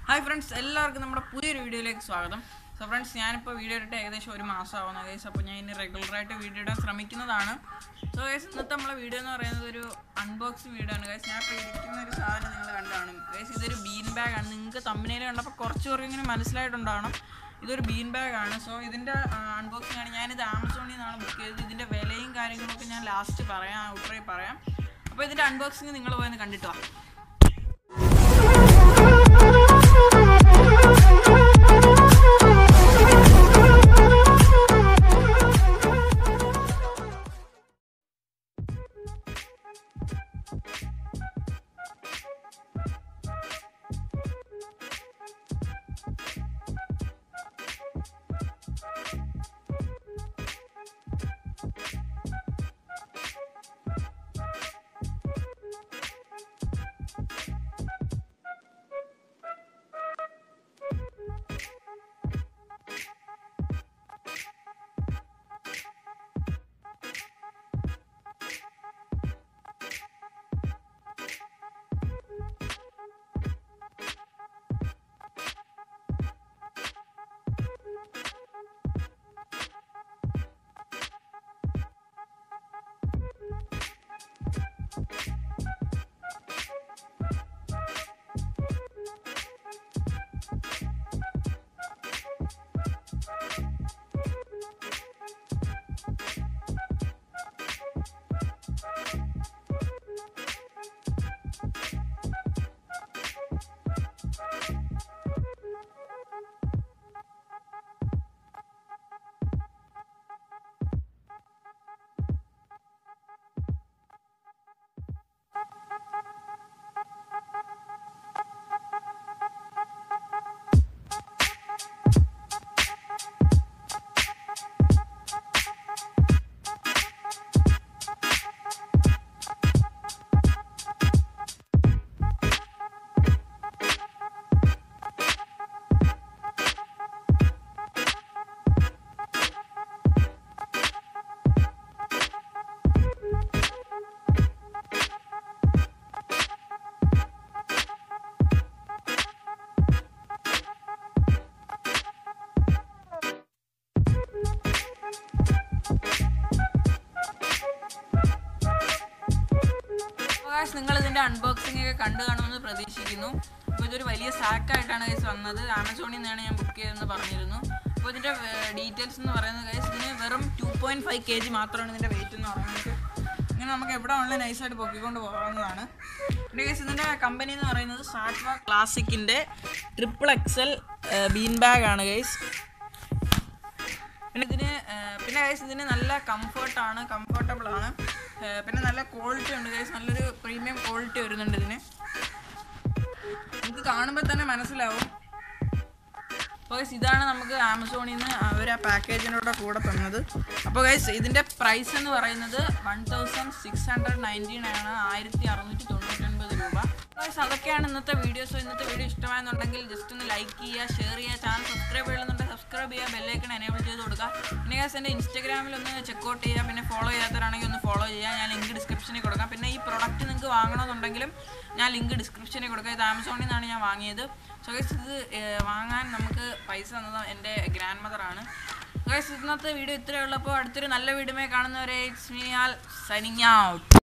hi friends എല്ലാവർക്കും നമ്മുടെ പുതിയൊരു വീഡിയോയിലേക്ക് സ്വാഗതം സോ ഫ്രണ്ട്സ് ഞാനിപ്പോൾ വീഡിയോ ഇട്ടിട്ട് ഏകദേശം ഒരു മാസമാവുന്ന കേസ് അപ്പോൾ ഞാൻ ഇനി റെഗുലറായിട്ട് വീഡിയോ ഇടാൻ ശ്രമിക്കുന്നതാണ് സോ കേസ് ഇന്നത്തെ നമ്മളെ വീഡിയോ എന്ന് പറയുന്നത് ഒരു അൺബോക്സിങ് വീഡിയോ ആണ് കേസ് ഞാൻ ഇപ്പോൾ ഇരിക്കുന്ന ഒരു സാധനം നിങ്ങൾ കണ്ടാണ് കേസ് ഇതൊരു ബീൻ ബാഗ് ആണ് നിങ്ങൾക്ക് തമ്മിനേൽ കണ്ടപ്പോൾ കുറച്ച് പേർക്ക് ഇങ്ങനെ മനസ്സിലായിട്ടുണ്ടാവണം ഇതൊരു ബീൻ ബാഗ് ആണ് സോ ഇതിൻ്റെ അൺബോക്സിംഗ് ആണ് ഞാനിത് ആമസോണിൽ നിന്നാണ് ബുക്ക് ചെയ്തത് ഇതിൻ്റെ വിലയും കാര്യങ്ങളൊക്കെ ഞാൻ ലാസ്റ്റ് പറയാം ഔട്ടറായി പറയാം അപ്പോൾ ഇതിൻ്റെ അൺബോക്സിങ് നിങ്ങൾ പോയി ഒന്ന് കണ്ടിട്ട് വാ ഗൈസ് നിങ്ങൾ ഇതിന്റെ അൺബോക്സിംഗ് ഒക്കെ കണ്ടു കാണുമെന്ന് പ്രതീക്ഷിക്കുന്നു അപ്പോൾ ഇതൊരു വലിയ സാക്കായിട്ടാണ് ഗൈസ് വന്നത് ആമസോണിൽ നിന്നാണ് ഞാൻ ബുക്ക് ചെയ്തതെന്ന് പറഞ്ഞിരുന്നു അപ്പോൾ ഇതിന്റെ ഡീറ്റെയിൽസ് എന്ന് പറയുന്നത് ഗൈസ് ഇതിന് വെറും two point five K G മാത്രമാണ് ഇതിന്റെ വെയിറ്റ് എന്ന് പറയുന്നത് ഇങ്ങനെ നമുക്ക് എവിടെ ഉള്ള നൈസായിട്ട് പൊക്കിക്കൊണ്ട് പോകാവുന്നതാണ് പിന്നെ ഗൈസ് ഇതിന്റെ കമ്പനി എന്ന് പറയുന്നത് സാറ്റ്വ ക്ലാസിക്കിന്റെ ട്രിപ്പിൾ എക്സൽ ബീൻ ബാഗ് ആണ് ഗൈസ് പിന്നെ ഇതിന് ആ, പിന്നെ ഗൈസ് ഇതിന് നല്ല കംഫർട്ടാണ് കംഫർട്ടബിൾ ആണ് ആ, പിന്നെ നല്ല ക്വാളിറ്റി ഉണ്ട് ഗൈസ് നല്ലൊരു പ്രീമിയം ക്വാളിറ്റി വരുന്നുണ്ട് ഇതിന് നമുക്ക് കാണുമ്പോൾ തന്നെ മനസ്സിലാവും അപ്പോൾ ഗൈസ് ഇതാണ് നമുക്ക് ആമസോണിൽ നിന്ന് അവർ ആ പാക്കേജിനോടെ കൂടെ തന്നത് അപ്പോൾ ഗൈസ് ഇതിൻ്റെ പ്രൈസ് എന്ന് പറയുന്നത് one thousand six hundred nineteen ആണ് ആയിരത്തി അറുന്നൂറ്റി തൊണ്ണൂറ്റൊൻപത് രൂപ ഗൈസ് അതൊക്കെയാണ് ഇന്നത്തെ വീഡിയോസ് ഇന്നത്തെ വീഡിയോ ഇഷ്ടമായെന്നുണ്ടെങ്കിൽ ജസ്റ്റ് ഒന്ന് ലൈക്ക് ചെയ്യുക ഷെയർ ചെയ്യുക ചാനൽ സബ്സ്ക്രൈബ് ചെയ്യുന്നുണ്ടെങ്കിൽ സബ്സ്ക്രൈബ് ചെയ്യുക ബെല്ലൈക്കൺ എനേബിൾ ചെയ്ത് കൊടുക്കുക പിന്നെ ഗൈസ് എൻ്റെ ഇൻസ്റ്റാഗ്രാമിൽ ഒന്ന് ചെക്കൗട്ട് ചെയ്യുക പിന്നെ ഫോളോ ചെയ്യാത്തവരാണെങ്കിൽ ഒന്ന് ഫോളോ ചെയ്യുക ഞാൻ ലിങ്ക് ഡിസ്ക്രിപ്ഷനിൽ കൊടുക്കാം പിന്നെ ഈ പ്രൊഡക്റ്റ് നിങ്ങൾക്ക് വാങ്ങണമെന്നുണ്ടെങ്കിലും ഞാൻ ലിങ്ക് ഡിസ്ക്രിപ്ഷനിൽ കൊടുക്കാം ഇത് ആമസോണിൽ നിന്നാണ് ഞാൻ വാങ്ങിയത് സോ ഗൈസ് ഇത് ഏർ, വാങ്ങാൻ നമുക്ക് പൈസ തന്നത് എൻ്റെ ഗ്രാൻഡ് മദറാണ് ഗൈസ് ഇന്നത്തെ വീഡിയോ ഇത്രയേ ഉള്ളപ്പോൾ അടുത്തൊരു നല്ല വീഡിയോ കാണുന്നവരെ ഇറ്റ്സ് മീ ആൽ സൈനിങ് ഔട്ട്